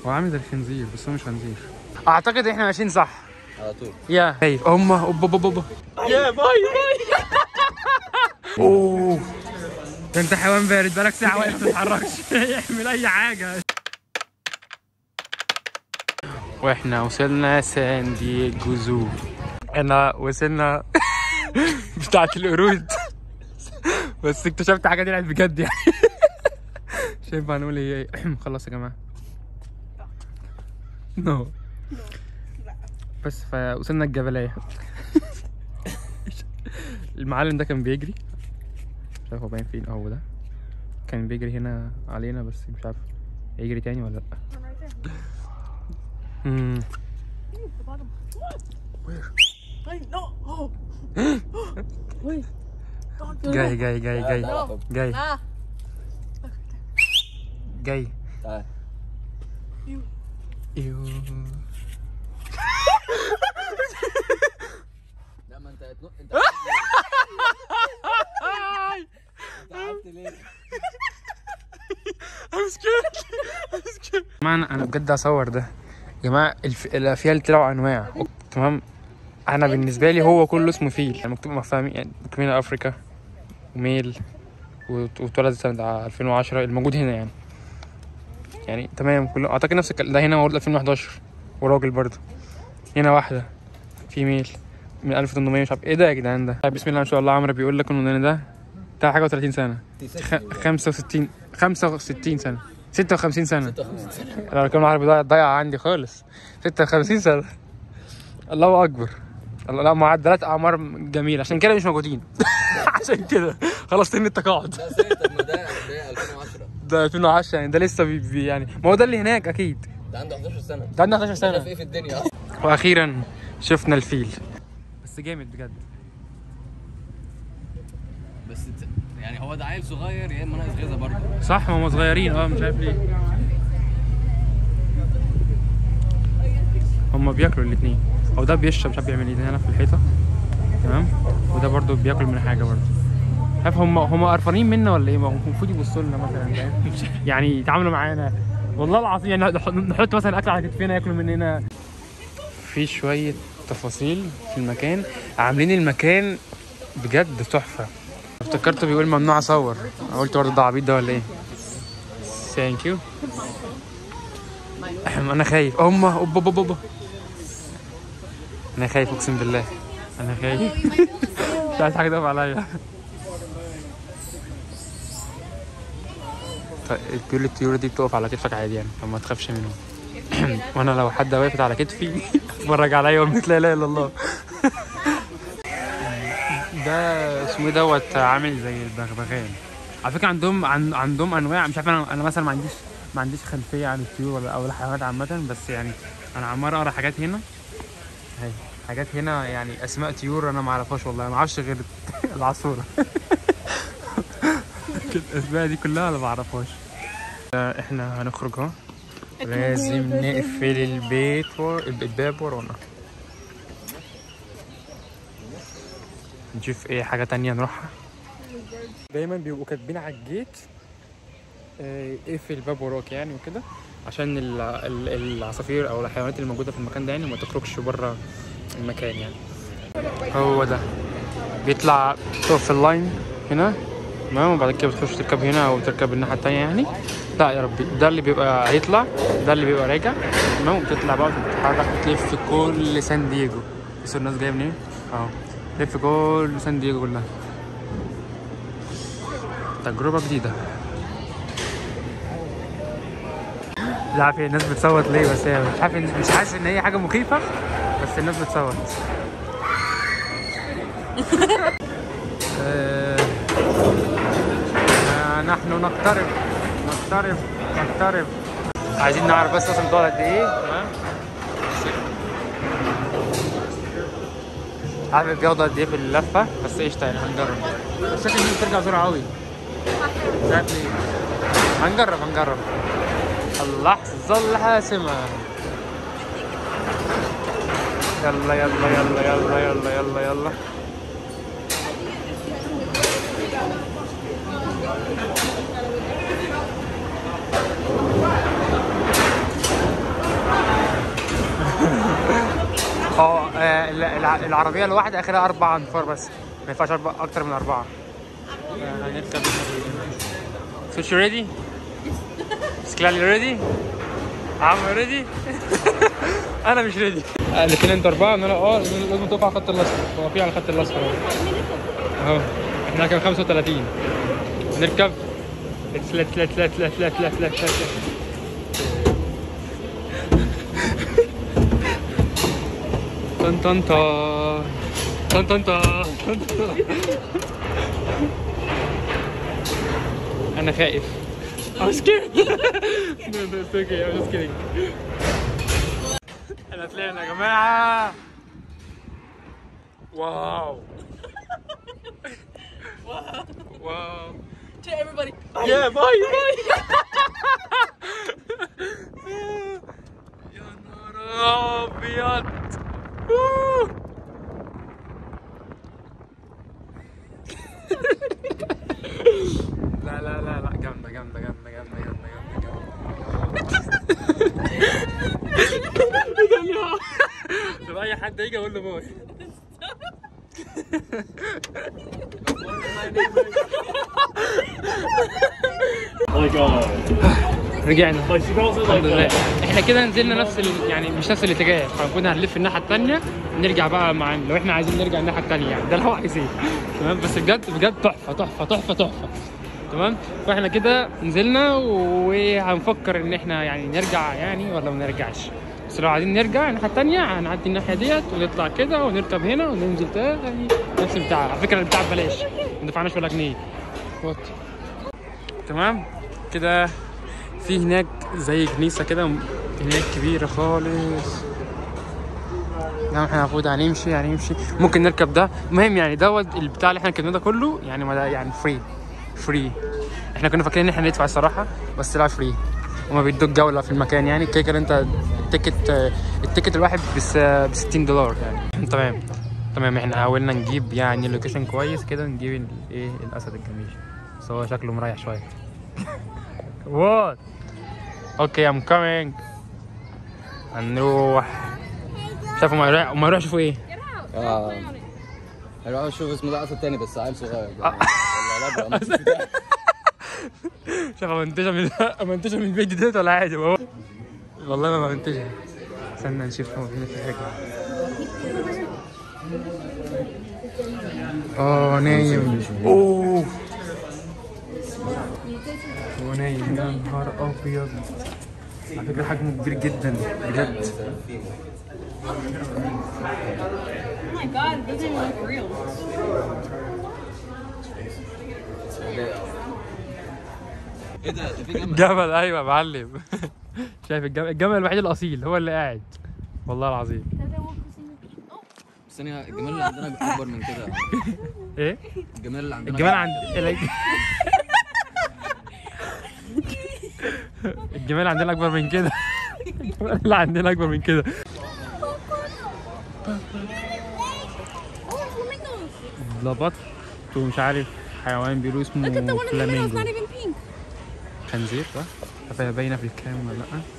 هو عامل زي الخنزير بس هو مش خنزير اعتقد احنا ماشيين صح على طول يا هي هم اوبا اوبا اوبا يا باي باي اوه ده انت حيوان بارد بقالك ساعه واقف ما تتحركش اعمل اي حاجه واحنا وصلنا سان دييجو زو احنا وصلنا بتاعت القرود بس اكتشفت حاجه طلعت بجد يعني مش هينفع نقول ايه خلاص يا جماعه نو بس فوصلنا الجبلية المعلم ده كان بيجري مش عارف هو باين فين اهو ده كان بيجري هنا علينا بس مش عارف يجري تاني ولا لا مم. جاي جاي جاي جاي جاي جاي تعال ايوه لا ما انت هتنق انت قعدت ليه؟ انت قعدت ليه؟ I'm scared I'm scared جماعة انا أنا بجد هصور ده يا جماعة الف... الافيال طلعوا انواع تمام انا بالنسبة لي هو كله اسمه فيل يعني مكتوب مفاهيم يعني مكتوبين افريكا وميل وت- واتولد سنة 2010 الموجود هنا يعني يعني تمام كله اعتقد نفس الكلام ده هنا مولود 2011 وراجل برضه هنا واحدة فيميل من 1800 مش عارف ايه ده يا جدعان ده بسم الله ما شاء الله عمرو بيقول لك ان ده بتاع حاجة و30 سنة خ- 65 65 سنة 56 سنة الارقام العربي ضايع ضايع عندي خالص 56 سنة الله اكبر الله- لا معدلات اعمار جميلة عشان كده مش موجودين عشان كده خلاص سن التقاعد لا سيد طب ما ده ده 2010 ده 2010 يعني ده لسه بي بي يعني ما هو ده اللي هناك اكيد ده عنده 11 سنة ده عنده 11 ده سنة في ايه في الدنيا اصلا واخيرا شفنا الفيل بس جامد بجد بس ت- يعني هو ده عيل صغير يا اما ناقص غذا برضه صح ما هم صغيرين اه مش عارف ليه هم بياكلوا الاثنين هو ده بيشرب مش عارف بيعمل ايه ده هنا في الحيطه تمام وده برضو بياكل من حاجه برضو مش عارف هم هم قرفانين منا ولا ايه ما هم المفروض يبصوا لنا مثلا فاهم يعني يتعاملوا معانا والله العظيم يعني نح- نحط مثلا اكل على كتفنا ياكلوا مننا في شويه تفاصيل في المكان عاملين المكان بجد تحفه افتكرته بيقول ممنوع اصور قلت برضه ده عبيط ده ولا ايه ثانك يو انا خايف امه اوبا اوبا اوبا انا خايف اقسم بالله انا خايف مش عايز حاجه تقف عليا طيب بيقول لي الطيور دي بتقف على كتفك عادي يعني فما تخافش منهم وانا لو حد وقفت على كتفي اتفرج عليا وقلت لا اله الا الله ده اسمه ايه دوت عامل زي البغبغان على فكره عندهم عن عندهم انواع مش عارف انا انا مثلا ما عنديش ما عنديش خلفيه عن الطيور ولا او الحيوانات عامه بس يعني انا عمال اقرا حاجات هنا هي حاجات هنا يعني اسماء طيور انا ما اعرفهاش والله ما اعرفش غير العصفوره الاسماء دي كلها انا ما اعرفهاش احنا هنخرج اهو لازم نقفل البيت ور... الباب ورانا نشوف ايه حاجة تانية نروحها دايما بيبقوا كاتبين على الجيت آه، اقفل الباب وراك يعني وكده عشان ال- ال- العصافير او الحيوانات اللي موجودة في المكان ده يعني ما تخرجش بره المكان يعني هو ده بيطلع تقف في اللاين هنا تمام وبعد كده بتخش تركب هنا او تركب الناحية التانية يعني لا يا ربي ده اللي بيبقى هيطلع ده اللي بيبقى راجع تمام وبتطلع بقى وتتحرك وتلف في كل سان دييجو بصوا الناس جايه منين اهو تلف كل سان دييجو كلها تجربة جديدة مش عارف إيه الناس بتصوت ليه بس هي مش عارف إن- مش حاسس ان هي حاجة مخيفة بس الناس بتصوت آه، آه، نحن نقترب نقترب نقترب عايزين نعرف بس اصلا بتقعد قد ايه تمام عارف بياخدوا قد ايه في اللفه بس قشطه يعني هنجرب بس شكل الناس بترجع بسرعه قوي مش عارف ليه هنجرب هنجرب اللحظه الحاسمه يلا يلا يلا يلا يلا يلا يلا ال- الع- العربيه الواحده اخرها اربع انفار بس ما ينفعش أربع اكتر من اربعه آه، هنركب سوشي ريدي سكلالي ريدي عم ريدي انا مش ريدي الاثنين انت اربعه انا اه لازم تقف على الخط الاصفر واقفين على الخط الاصفر اهو اهو احنا كام 35 نركب لا لا لا لا لا لا لا لا طن طن طن طن طن طن طن. انا خايف I'm scared no no it's okay I'm just kidding احنا طلعنا يا جماعة واو واو To everybody. Yeah, باي باي يا نهار ابيض أوه. لا لا لا لا جامدة جامدة جامدة جامدة جامدة جامدة جامدة طب اي حد يجي اقول له باي Like, uh, رجعنا like she calls it like الحمد لله uh, احنا كده نزلنا نفس ال... يعني مش نفس الاتجاه فكنا هنلف الناحيه الثانيه نرجع بقى مع لو احنا عايزين نرجع الناحيه الثانيه يعني ده اللي هو عايز ايه تمام بس بجد بجد تحفه تحفه تحفه تحفه تمام فاحنا كده نزلنا وهنفكر ان احنا يعني نرجع يعني ولا ما نرجعش بس لو عايزين نرجع الناحيه الثانيه هنعدي الناحيه ديت ونطلع كده ونركب هنا وننزل تاني نفس البتاع على فكره البتاع ببلاش ما دفعناش ولا جنيه وات تمام كده في هناك زي كنيسة كده م- هناك كبيرة خالص نعم احنا المفروض هنمشي هنمشي ممكن نركب ده المهم يعني دوت البتاع اللي احنا ركبناه ده كله يعني ما ده يعني فري فري احنا كنا فاكرين ان احنا ندفع الصراحة بس طلع فري وما بيدوك جولة في المكان يعني كده كده انت التيكت التيكت الواحد بس ب 60 دولار يعني تمام تمام احنا حاولنا نجيب يعني لوكيشن كويس كده نجيب ال- ايه الاسد الجميل بس هو شكله مريح شوية وات اوكي ام كامينج هنروح شافوا ما يروح ما يروح يشوفوا ايه آه. هروح اشوف اسمه ده اسد تاني بس عيل صغير آه. ولا لا بقى شافوا منتجه من منتجه من الفيديو ديت ولا عادي هو والله ما منتجه استنى نشوف هو فين في حاجه اه نايم اوه هو نايم يا نهار ابيض على فكره حجمه كبير جدا بجد Oh my god, it doesn't even look real. ايه ده ده في جنب جمل ايوه يا معلم شايف الجمل الجمل الوحيد الاصيل هو اللي قاعد والله العظيم بس ثانية الجمال اللي عندنا اكبر من كده ايه الجمال اللي عندنا الجمال عند الجمال عندنا اكبر من كده الجمال اللي عندنا اكبر من كده Oh, flamingos! لبط ومش عارف حيوان بيقولوا Look at the اسمه one in the middle, it's فلامينجو not even pink. خنزير صح؟ عارفة هي باينة في الكام ولا لأ